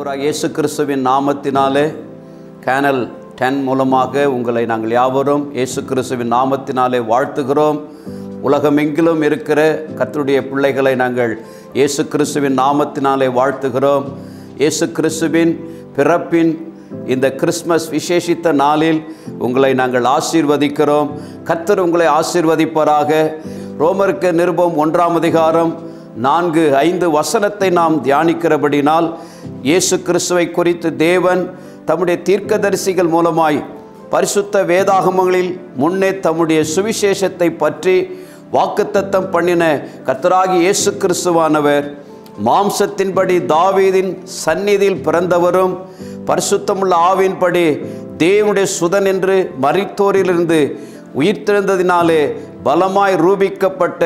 ஆண்டவராக இயேசு கிறிஸ்துவின் நாமத்தினாலே கேனல் டென் மூலமாக உங்களை நாங்கள் யாவரும் இயேசு கிறிஸ்துவின் நாமத்தினாலே வாழ்த்துகிறோம் உலகமெங்கிலும் இருக்கிற கர்த்தருடைய பிள்ளைகளை நாங்கள் இயேசு கிறிஸ்துவின் நாமத்தினாலே வாழ்த்துகிறோம் இயேசு கிறிஸ்துவின் பிறப்பின் இந்த கிறிஸ்மஸ் விசேஷித்த நாளில் உங்களை நாங்கள் ஆசீர்வதிக்கிறோம் கர்த்தர் உங்களை ஆசீர்வதிப்பாராக ரோமருக்கு நிருபம் ஒன்றாம் அதிகாரம் நான்கு ஐந்து வசனத்தை நாம் தியானிக்கிறபடினால் இயேசு கிறிஸ்துவை குறித்து தேவன் தம்முடைய தீர்க்கதரிசிகள் மூலமாய் பரிசுத்த வேதாகமங்களில் முன்னே தம்முடைய சுவிசேஷத்தை பற்றி வாக்குத்தத்தம் பண்ணின கர்த்தராகி இயேசு கிறிஸ்துவானவர் மாம்சத்தின்படி தாவீதின் சந்நிதியில் பிறந்தவரும் பரிசுத்தமுள்ள ஆவின்படி தேவனுடைய சுதன் என்று மரித்தோரிலிருந்து உயிர்த்தெழுந்ததினாலே பலமாய் ரூபிக்கப்பட்ட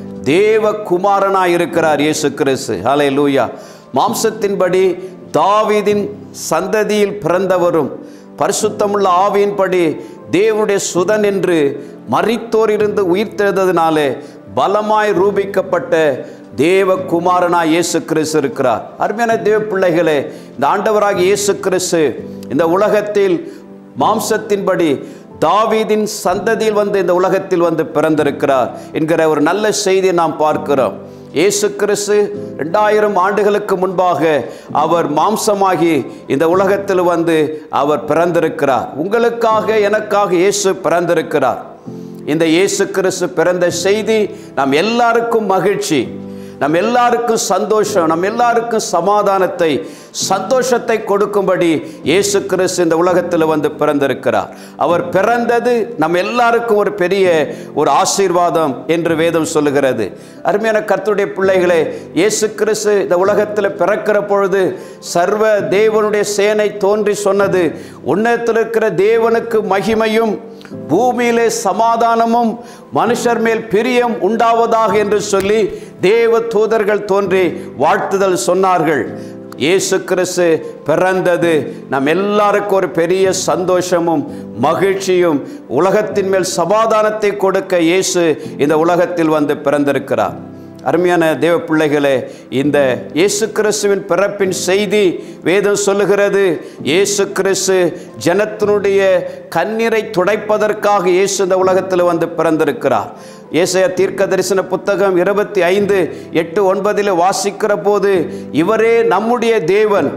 தேவ குமாரனாய் இருக்கிறார் இயேசு கிறிஸ்து ஹலே லூயா மாம்சத்தின்படி தாவீதின் சந்ததியில் பிறந்தவரும் பரிசுத்தமுள்ள ஆவியின்படி தேவனுடைய சுதன் என்று மரித்தோரிலிருந்து உயிர்த்தெழுந்ததினாலே பலமாய் ரூபிக்கப்பட்ட தேவ குமாரனாய் இயேசு கிறிஸ்து இருக்கிறார் அருமையான தேவ பிள்ளைகளே இந்த ஆண்டவராக இயேசு கிறிஸ்து இந்த உலகத்தில் மாம்சத்தின்படி தாவீதின் சந்ததியில் வந்து இந்த உலகத்தில் வந்து பிறந்திருக்கிறார் என்கிற ஒரு நல்ல செய்தியை நாம் பார்க்கிறோம் இயேசு கிறிஸ்து ரெண்டாயிரம் ஆண்டுகளுக்கு முன்பாக அவர் மாம்சமாகி இந்த உலகத்தில் வந்து அவர் பிறந்திருக்கிறார் உங்களுக்காக எனக்காக இயேசு பிறந்திருக்கிறார் இந்த இயேசு கிறிஸ்து பிறந்த செய்தி நாம் எல்லாருக்கும் மகிழ்ச்சி நம் எல்லாருக்கும் சந்தோஷம் நம் எல்லாருக்கும் சமாதானத்தை சந்தோஷத்தை கொடுக்கும்படி இயேசு கிறிஸ்து இந்த உலகத்தில் வந்து பிறந்திருக்கிறார் அவர் பிறந்தது நம் எல்லாருக்கும் ஒரு பெரிய ஒரு ஆசீர்வாதம் என்று வேதம் சொல்லுகிறது அருமையான கர்த்தருடைய பிள்ளைகளே இயேசு கிறிஸ்து இந்த உலகத்தில் பிறக்கிற பொழுது சர்வ தேவனுடைய சேனை தோன்றி சொன்னது உன்னத்தில் இருக்கிற தேவனுக்கு மகிமையும் பூமியிலே சமாதானமும் மனுஷர் மேல் பிரியம் உண்டாவதாக என்று சொல்லி தேவ தூதர்கள் தோன்றி வாழ்த்துதல் சொன்னார்கள் இயேசு கிறிஸ்து பிறந்தது நம் எல்லாருக்கும் ஒரு பெரிய சந்தோஷமும் மகிழ்ச்சியும் உலகத்தின் மேல் சமாதானத்தை கொடுக்க இயேசு இந்த உலகத்தில் வந்து பிறந்திருக்கிறார் அருமையான தேவ பிள்ளைகளே இந்த இயேசு கிறிஸ்துவின் பிறப்பின் செய்தி வேதம் சொல்லுகிறது இயேசு கிறிஸ்து ஜனத்தினுடைய கண்ணீரை துடைப்பதற்காக இயேசு இந்த உலகத்தில் வந்து பிறந்திருக்கிறார் ஏசைய தீர்க்க தரிசன புத்தகம் இருபத்தி ஐந்து எட்டு ஒன்பதில் வாசிக்கிற போது இவரே நம்முடைய தேவன்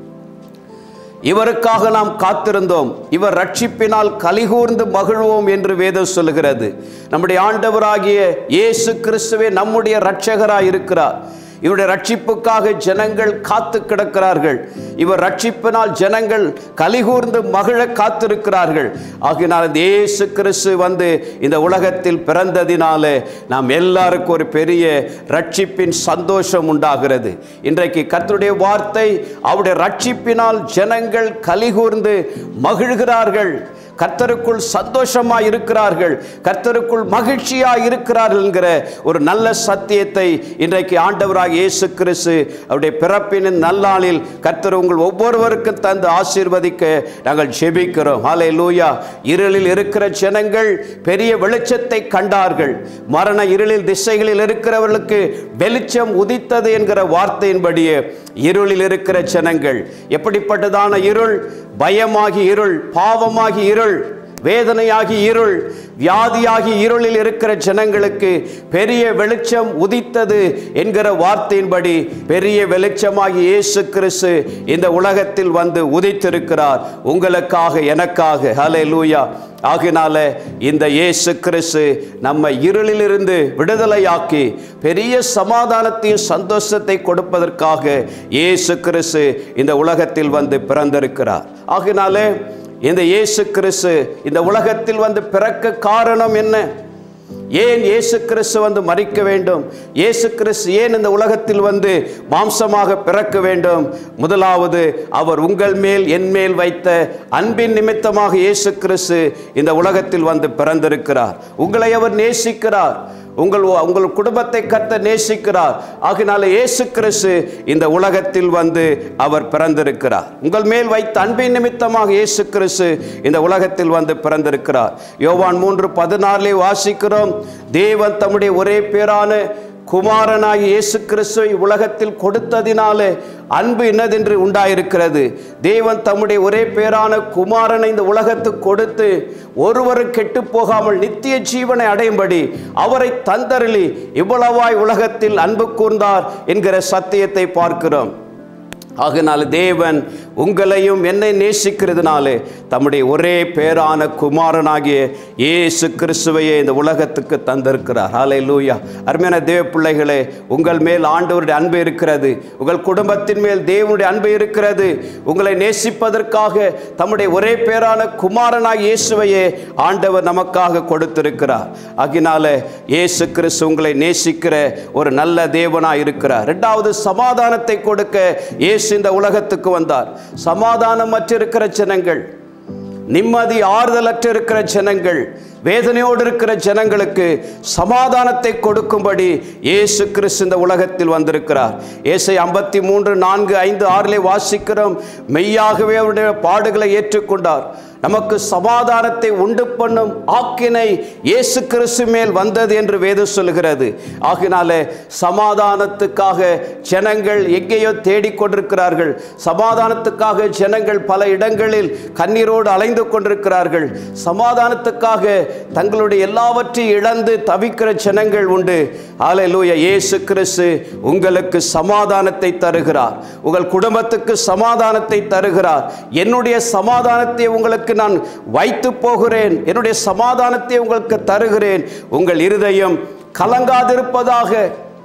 இவருக்காக நாம் காத்திருந்தோம் இவர் ரட்சிப்பினால் கலிகூர்ந்து மகிழ்வோம் என்று வேதம் சொல்லுகிறது நம்முடைய ஆண்டவராகிய இயேசு கிறிஸ்துவே நம்முடைய இரட்சகராய் இருக்கிறார் இவருடைய ரட்சிப்புக்காக ஜனங்கள் காத்து கிடக்கிறார்கள் இவர் ரட்சிப்பினால் ஜனங்கள் கலிகூர்ந்து மகிழ காத்திருக்கிறார்கள் ஆகினால் இந்த இயேசு கிறிஸ்து வந்து இந்த உலகத்தில் பிறந்ததினாலே நாம் எல்லாருக்கும் ஒரு பெரிய ரட்சிப்பின் சந்தோஷம் உண்டாகிறது இன்றைக்கு கர்த்தருடைய வார்த்தை அவருடைய ரட்சிப்பினால் ஜனங்கள் கலிகூர்ந்து மகிழ்கிறார்கள் கர்த்தருக்குள் சந்தோஷமாக இருக்கிறார்கள் கர்த்தருக்குள் மகிழ்ச்சியாக இருக்கிறார்கள் என்கிற ஒரு நல்ல சத்தியத்தை இன்றைக்கு ஆண்டவராக இயேசு கிறிஸ்து அவருடைய பிறப்பின் நல்லாளில் கர்த்தர் உங்கள் ஒவ்வொருவருக்கும் தந்து ஆசீர்வதிக்க நாங்கள் ஜெபிக்கிறோம் ஹாலே லூயா இருளில் இருக்கிற ஜனங்கள் பெரிய வெளிச்சத்தை கண்டார்கள் மரண இருளில் திசைகளில் இருக்கிறவர்களுக்கு வெளிச்சம் உதித்தது என்கிற வார்த்தையின்படியே இருளில் இருக்கிற ஜனங்கள் எப்படிப்பட்டதான இருள் பயமாகி இருள் பாவமாகி இருள் வேதனையாகி இருள் வியாதியாகி இருளில் இருக்கிற ஜனங்களுக்கு பெரிய வெளிச்சம் உதித்தது என்கிற வார்த்தையின்படி பெரிய வெளிச்சமாகி இயேசு கிறிஸ்து இந்த உலகத்தில் வந்து உதித்திருக்கிறார் உங்களுக்காக எனக்காக ஹலே லூயா ஆகினால இந்த இயேசு கிறிஸ்து நம்ம இருளிலிருந்து விடுதலையாக்கி பெரிய சமாதானத்தையும் சந்தோஷத்தை கொடுப்பதற்காக இயேசு கிறிஸ்து இந்த உலகத்தில் வந்து பிறந்திருக்கிறார் ஆகினாலே இந்த இயேசு கிறிஸ்து இந்த உலகத்தில் வந்து பிறக்க காரணம் என்ன ஏன் இயேசு கிறிஸ்து வந்து மறிக்க வேண்டும் இயேசு கிறிஸ்து ஏன் இந்த உலகத்தில் வந்து மாம்சமாக பிறக்க வேண்டும் முதலாவது அவர் உங்கள் மேல் என் மேல் வைத்த அன்பின் நிமித்தமாக இயேசு கிறிஸ்து இந்த உலகத்தில் வந்து பிறந்திருக்கிறார் உங்களை அவர் நேசிக்கிறார் உங்கள் உங்கள் குடும்பத்தை கத்த நேசிக்கிறார் ஆகினால இயேசு கிறிஸ்து இந்த உலகத்தில் வந்து அவர் பிறந்திருக்கிறார் உங்கள் மேல் வைத்த அன்பின் நிமித்தமாக இயேசு கிறிஸ்து இந்த உலகத்தில் வந்து பிறந்திருக்கிறார் யோவான் மூன்று பதினாறிலே வாசிக்கிறோம் தேவன் தம்முடைய ஒரே பேரான குமாரனாகி இயேசு கிறிஸ்துவை உலகத்தில் கொடுத்ததினாலே அன்பு என்னதென்று உண்டாயிருக்கிறது தேவன் தம்முடைய ஒரே பேரான குமாரனை இந்த உலகத்துக்கு கொடுத்து ஒருவரும் கெட்டு போகாமல் நித்திய ஜீவனை அடையும்படி அவரை தந்தருளி இவ்வளவாய் உலகத்தில் அன்பு கூர்ந்தார் என்கிற சத்தியத்தை பார்க்கிறோம் ஆகினால் தேவன் உங்களையும் என்னை நேசிக்கிறதுனாலே தம்முடைய ஒரே பேரான குமாரனாகிய இயேசு கிறிஸ்துவையே இந்த உலகத்துக்கு தந்திருக்கிறார் ஹாலை லூயா அருமையான தேவ பிள்ளைகளே உங்கள் மேல் ஆண்டவருடைய அன்பு இருக்கிறது உங்கள் குடும்பத்தின் மேல் தேவனுடைய அன்பு இருக்கிறது உங்களை நேசிப்பதற்காக தம்முடைய ஒரே பேரான குமாரனாகிய இயேசுவையே ஆண்டவர் நமக்காக கொடுத்திருக்கிறார் ஆகினால இயேசு கிறிஸ்து உங்களை நேசிக்கிற ஒரு நல்ல தேவனாய் இருக்கிறார் இரண்டாவது சமாதானத்தை கொடுக்க இயேசு இந்த உலகத்துக்கு வந்தார் சமாதானமற்ற இருக்கிற ஜனங்கள் நிம்மதி ஆறுதலற்ற இருக்கிற ஜனங்கள் வேதனையோடு இருக்கிற ஜனங்களுக்கு சமாதானத்தை கொடுக்கும்படி இயேசு கிறிஸ்து இந்த உலகத்தில் வந்திருக்கிறார் ஏசை ஐம்பத்தி மூன்று நான்கு ஐந்து ஆறிலே வாசிக்கிறோம் மெய்யாகவே அவருடைய பாடுகளை ஏற்றுக்கொண்டார் நமக்கு சமாதானத்தை உண்டு பண்ணும் ஆக்கினை இயேசு கிறிஸ்து மேல் வந்தது என்று வேதம் சொல்கிறது ஆகினாலே சமாதானத்துக்காக ஜனங்கள் எங்கேயோ தேடிக்கொண்டிருக்கிறார்கள் சமாதானத்துக்காக ஜனங்கள் பல இடங்களில் கண்ணீரோடு அலைந்து கொண்டிருக்கிறார்கள் சமாதானத்துக்காக தங்களுடைய எல்லாவற்றையும் இழந்து தவிக்கிற ஜனங்கள் உண்டு ஆலையிலூய இயேசு கிறிஸ்து உங்களுக்கு சமாதானத்தை தருகிறார் உங்கள் குடும்பத்துக்கு சமாதானத்தை தருகிறார் என்னுடைய சமாதானத்தை உங்களுக்கு நான் வைத்து போகிறேன் என்னுடைய சமாதானத்தை உங்களுக்கு தருகிறேன் உங்கள் இருதயம் கலங்காதிருப்பதாக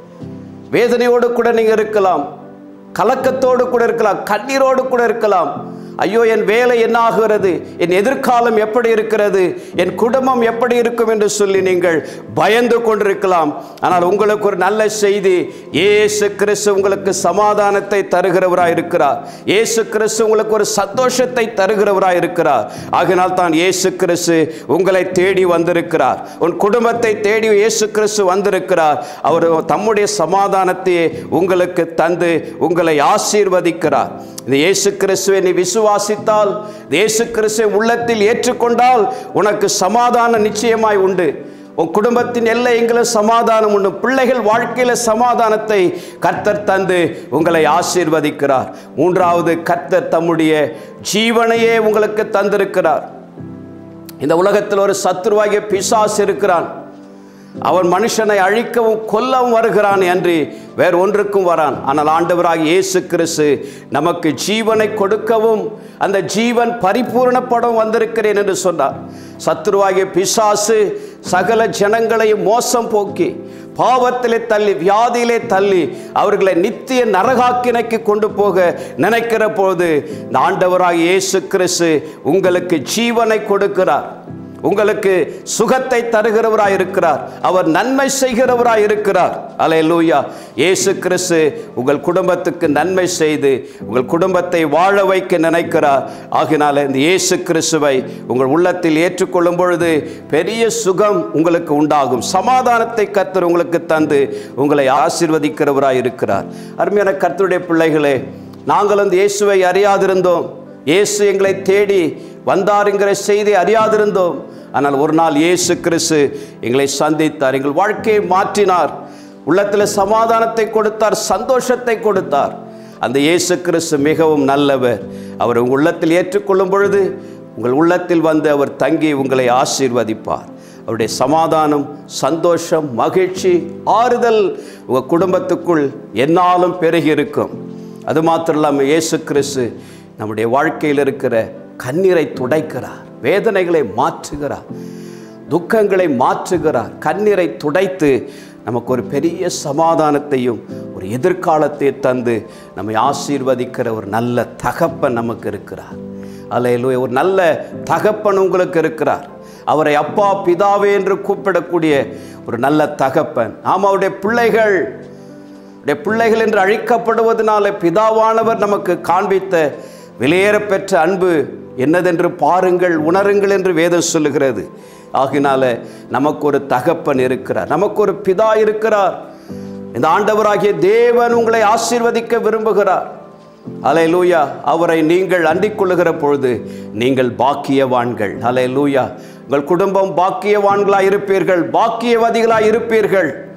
வேதனையோடு கூட நீங்கள் இருக்கலாம் கலக்கத்தோடு கூட இருக்கலாம் கண்ணீரோடு கூட இருக்கலாம் ஐயோ என் வேலை என்ன ஆகிறது என் எதிர்காலம் எப்படி இருக்கிறது என் குடும்பம் எப்படி இருக்கும் என்று சொல்லி நீங்கள் பயந்து கொண்டிருக்கலாம் ஆனால் உங்களுக்கு ஒரு நல்ல செய்தி இயேசு கிறிஸ்து உங்களுக்கு சமாதானத்தை தருகிறவராய் இருக்கிறார் இயேசு கிறிஸ்து உங்களுக்கு ஒரு சந்தோஷத்தை தருகிறவராய் இருக்கிறார் ஆகினால் தான் இயேசு கிறிஸ்து உங்களை தேடி வந்திருக்கிறார் உன் குடும்பத்தை தேடி இயேசு கிறிஸ்து வந்திருக்கிறார் அவர் தம்முடைய சமாதானத்தை உங்களுக்கு தந்து உங்களை ஆசீர்வதிக்கிறார் இந்த இயேசு கிறிஸ்துவை நீ விசுவாசித்தால் இந்த இயேசு கிறிஸ்துவை உள்ளத்தில் ஏற்றுக்கொண்டால் உனக்கு சமாதானம் நிச்சயமாய் உண்டு உன் குடும்பத்தின் எல்லை எங்கிலும் சமாதானம் உண்டு பிள்ளைகள் வாழ்க்கையில சமாதானத்தை கர்த்தர் தந்து உங்களை ஆசீர்வதிக்கிறார் மூன்றாவது கர்த்தர் தம்முடைய ஜீவனையே உங்களுக்கு தந்திருக்கிறார் இந்த உலகத்தில் ஒரு சத்துருவாகிய பிசாசு இருக்கிறான் அவன் மனுஷனை அழிக்கவும் கொல்லவும் வருகிறான் என்று வேறு ஒன்றுக்கும் வரான் ஆனால் ஆண்டவராக இயேசு கிறிஸ்து நமக்கு ஜீவனை கொடுக்கவும் அந்த ஜீவன் பரிபூரணப்படவும் வந்திருக்கிறேன் என்று சொன்னார் சத்துருவாகிய பிசாசு சகல ஜனங்களையும் மோசம் போக்கி பாவத்திலே தள்ளி வியாதியிலே தள்ளி அவர்களை நித்திய நரகாக்கினைக்கு கொண்டு போக நினைக்கிற போது இந்த ஆண்டவராக இயேசு கிறிஸ்து உங்களுக்கு ஜீவனை கொடுக்கிறார் உங்களுக்கு சுகத்தை தருகிறவராய் இருக்கிறார் அவர் நன்மை செய்கிறவராய் இருக்கிறார் அலே லூயா இயேசு கிறிஸ்து உங்கள் குடும்பத்துக்கு நன்மை செய்து உங்கள் குடும்பத்தை வாழ வைக்க நினைக்கிறார் ஆகினால இந்த இயேசு கிறிஸ்துவை உங்கள் உள்ளத்தில் ஏற்றுக்கொள்ளும் பொழுது பெரிய சுகம் உங்களுக்கு உண்டாகும் சமாதானத்தை கர்த்தர் உங்களுக்கு தந்து உங்களை ஆசீர்வதிக்கிறவராய் இருக்கிறார் அருமையான கர்த்தருடைய பிள்ளைகளே நாங்கள் அந்த இயேசுவை அறியாதிருந்தோம் இயேசு எங்களை தேடி வந்தார் என்கிற செய்தி அறியாதிருந்தோம் ஆனால் ஒரு நாள் இயேசு கிறிஸ்து எங்களை சந்தித்தார் எங்கள் வாழ்க்கையை மாற்றினார் உள்ளத்தில் சமாதானத்தை கொடுத்தார் சந்தோஷத்தை கொடுத்தார் அந்த இயேசு கிறிஸ்து மிகவும் நல்லவர் அவர் உங்கள் உள்ளத்தில் ஏற்றுக்கொள்ளும் பொழுது உங்கள் உள்ளத்தில் வந்து அவர் தங்கி உங்களை ஆசீர்வதிப்பார் அவருடைய சமாதானம் சந்தோஷம் மகிழ்ச்சி ஆறுதல் உங்கள் குடும்பத்துக்குள் என்னாலும் பெருகி இருக்கும் அது மாத்திரம் இல்லாமல் இயேசு கிறிஸ்து நம்முடைய வாழ்க்கையில் இருக்கிற கண்ணீரை துடைக்கிறார் வேதனைகளை மாற்றுகிறார் துக்கங்களை மாற்றுகிறார் கண்ணீரை துடைத்து நமக்கு ஒரு பெரிய சமாதானத்தையும் ஒரு எதிர்காலத்தை தந்து நம்மை ஆசீர்வதிக்கிற ஒரு நல்ல தகப்பன் நமக்கு இருக்கிறார் அல்ல ஒரு நல்ல தகப்பன் உங்களுக்கு இருக்கிறார் அவரை அப்பா பிதாவே என்று கூப்பிடக்கூடிய ஒரு நல்ல தகப்பன் ஆமாம் அவருடைய பிள்ளைகள் அவருடைய பிள்ளைகள் என்று அழைக்கப்படுவதனால பிதாவானவர் நமக்கு காண்பித்த விலையேறப்பெற்ற அன்பு என்னதென்று பாருங்கள் உணருங்கள் என்று வேதம் சொல்லுகிறது ஆகினால நமக்கு ஒரு தகப்பன் இருக்கிறார் நமக்கு ஒரு பிதா இருக்கிறார் இந்த ஆண்டவராகிய தேவன் உங்களை ஆசீர்வதிக்க விரும்புகிறார் அலை லூயா அவரை நீங்கள் அண்டிக் கொள்ளுகிற பொழுது நீங்கள் பாக்கியவான்கள் அலை லூயா உங்கள் குடும்பம் பாக்கியவான்களாய் இருப்பீர்கள் பாக்கியவதிகளாய் இருப்பீர்கள்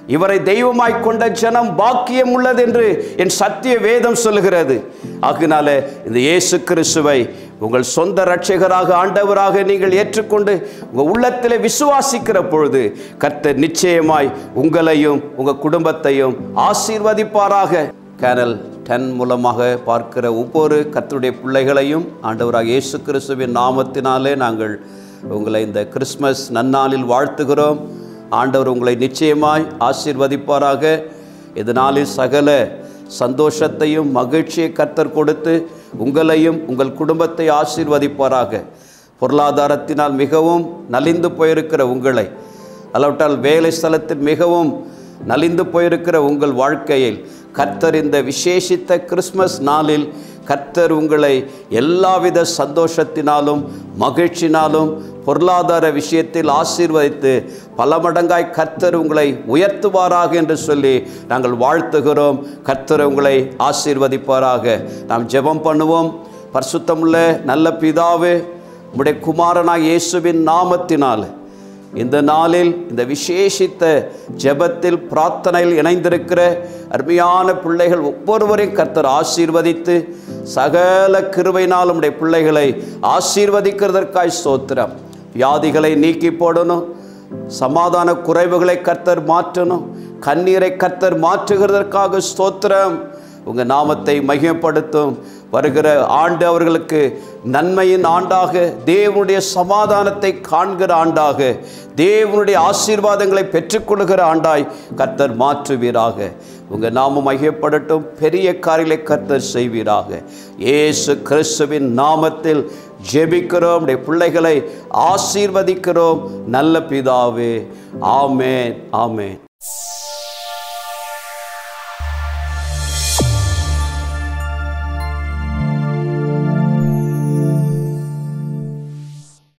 இவரை தெய்வமாய் கொண்ட ஜனம் பாக்கியம் உள்ளது என்று என் சத்திய வேதம் சொல்லுகிறது ஆகினால இந்த இயேசு கிறிஸ்துவை உங்கள் சொந்த இரட்சகராக ஆண்டவராக நீங்கள் ஏற்றுக்கொண்டு உங்கள் உள்ளத்தில் விசுவாசிக்கிற பொழுது கர்த்தர் நிச்சயமாய் உங்களையும் உங்கள் குடும்பத்தையும் ஆசீர்வதிப்பாராக கேனல் டென் மூலமாக பார்க்கிற ஒவ்வொரு கர்த்தருடைய பிள்ளைகளையும் ஆண்டவராக இயேசு கிறிஸ்துவின் நாமத்தினாலே நாங்கள் உங்களை இந்த கிறிஸ்மஸ் நன்னாளில் வாழ்த்துகிறோம் ஆண்டவர் உங்களை நிச்சயமாய் ஆசீர்வதிப்பாராக இதனாலில் சகல சந்தோஷத்தையும் மகிழ்ச்சியை கர்த்தர் கொடுத்து உங்களையும் உங்கள் குடும்பத்தை ஆசீர்வதிப்பாராக பொருளாதாரத்தினால் மிகவும் நலிந்து போயிருக்கிற உங்களை அல்லாவிட்டால் வேலை ஸ்தலத்தில் மிகவும் நலிந்து போயிருக்கிற உங்கள் வாழ்க்கையில் கர்த்தர் இந்த விசேஷித்த கிறிஸ்மஸ் நாளில் கர்த்தர் உங்களை எல்லாவித சந்தோஷத்தினாலும் மகிழ்ச்சினாலும் பொருளாதார விஷயத்தில் ஆசீர்வதித்து பல மடங்காய் கர்த்தர் உங்களை உயர்த்துவாராக என்று சொல்லி நாங்கள் வாழ்த்துகிறோம் கர்த்தர் உங்களை ஆசீர்வதிப்பாராக நாம் ஜெபம் பண்ணுவோம் பரிசுத்தமுள்ள நல்ல பிதாவே உம்முடைய குமாரனாக இயேசுவின் நாமத்தினால் இந்த நாளில் இந்த விசேஷித்த ஜெபத்தில் பிரார்த்தனையில் இணைந்திருக்கிற அருமையான பிள்ளைகள் ஒவ்வொருவரையும் கர்த்தர் ஆசீர்வதித்து சகல கிருபையினால் உடைய பிள்ளைகளை ஆசீர்வதிக்கிறதற்காய் ஸ்தோத்திரம் வியாதிகளை நீக்கி போடணும் சமாதான குறைவுகளை கர்த்தர் மாற்றணும் கண்ணீரை கர்த்தர் மாற்றுகிறதற்காக ஸ்தோத்திரம் உங்கள் நாமத்தை மகிமைப்படுத்தும் வருகிற ஆண்டு அவர்களுக்கு நன்மையின் ஆண்டாக தேவனுடைய சமாதானத்தை காண்கிற ஆண்டாக தேவனுடைய ஆசீர்வாதங்களை பெற்றுக்கொள்கிற ஆண்டாய் கர்த்தர் மாற்றுவீராக உங்கள் நாமம் மகிமைப்படட்டும் பெரிய காரியங்களை கர்த்தர் செய்வீராக இயேசு கிறிஸ்துவின் நாமத்தில் ஜெபிக்கிறோம் உடைய பிள்ளைகளை ஆசீர்வதிக்கிறோம் நல்ல பிதாவே ஆமேன் ஆமேன்